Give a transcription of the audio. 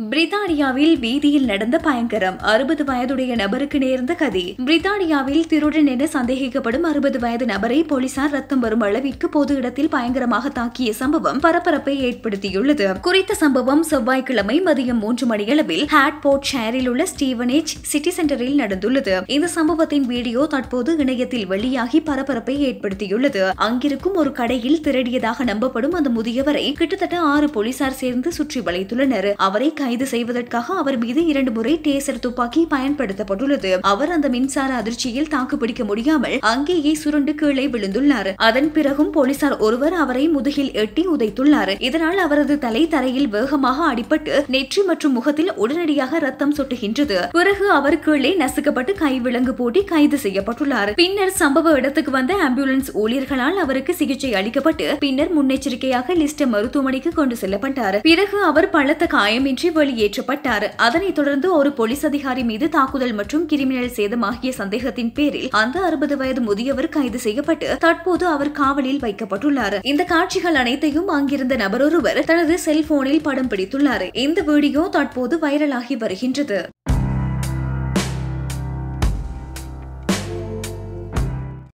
பிரித்தானியாவில் வீதியில் நடந்த பயங்கரம் அறுபது வயதுடைய நபருக்கு நேர்ந்த கதி பிரித்தானியாவில் திருடன் என சந்தேகிக்கப்படும் அறுபது வயது நபரை போலீசார் ரத்தம் வரும் அளவிற்கு பொது இடத்தில் பயங்கரமாக தாக்கிய சம்பவம் பரபரப்பை ஏற்படுத்தியுள்ளது குறித்த சம்பவம் செவ்வாய்க்கிழமை மதியம் மூன்று மணியளவில் ஹாட்போர்ட் ஷேரில் உள்ள ஸ்டீவனேஜ் சிட்டி சென்டரில் நடந்துள்ளது இந்த சம்பவத்தின் வீடியோ தற்போது இணையத்தில் வெளியாகி பரபரப்பை ஏற்படுத்தியுள்ளது அங்கிருக்கும் ஒரு கடையில் திருடியதாக நம்பப்படும் அந்த முதியவரை கிட்டத்தட்ட ஆறு போலீசார் சேர்ந்து சுற்றி வளைத்துள்ளனர் அவரை கைது செய்வதற்காக அவர் மீது இரண்டு முறை டேசர் துப்பாக்கி பயன்படுத்தப்பட்டுள்ளது அவர் அந்த மின்சார அதிர்ச்சியில் தாக்குப்பிடிக்க முடியாமல் அங்கேயே சுருண்டு கீழே விழுந்துள்ளார் அதன் பிறகும் போலீசார் ஒருவர் அவரை முதுகில் எட்டி உதைத்துள்ளார் இதனால் அவரது தலை தரையில் வேகமாக அடிபட்டு நெற்றி மற்றும் முகத்தில் உடனடியாக ரத்தம் சொட்டுகின்றது பிறகு அவர் கீழே நசுக்கப்பட்டு கைவிலங்கு போட்டி கைது செய்யப்பட்டுள்ளார் பின்னர் சம்பவ இடத்துக்கு வந்த ஆம்புலன்ஸ் ஊழியர்களால் அவருக்கு சிகிச்சை அளிக்கப்பட்டு பின்னர் முன்னெச்சரிக்கையாக லிஸ்ட மருத்துவமனைக்கு கொண்டு செல்லப்பட்டார் பிறகு அவர் பலத்த காயமின்றி வெளியேற்றப்பட்டார் அதனைத் தொடர்ந்து ஒரு போலீஸ் அதிகாரி மீது தாக்குதல் மற்றும் கிரிமினல் சேதம் ஆகிய சந்தேகத்தின் பேரில் அந்த அறுபது வயது முதியவர் கைது செய்யப்பட்டு தற்போது அவர் காவலில் வைக்கப்பட்டுள்ளார் இந்த காட்சிகள் அனைத்தையும் அங்கிருந்த நபரொருவர் தனது செல்போனில் படம் பிடித்துள்ளார் இந்த வீடியோ தற்போது வைரலாகி வருகின்றது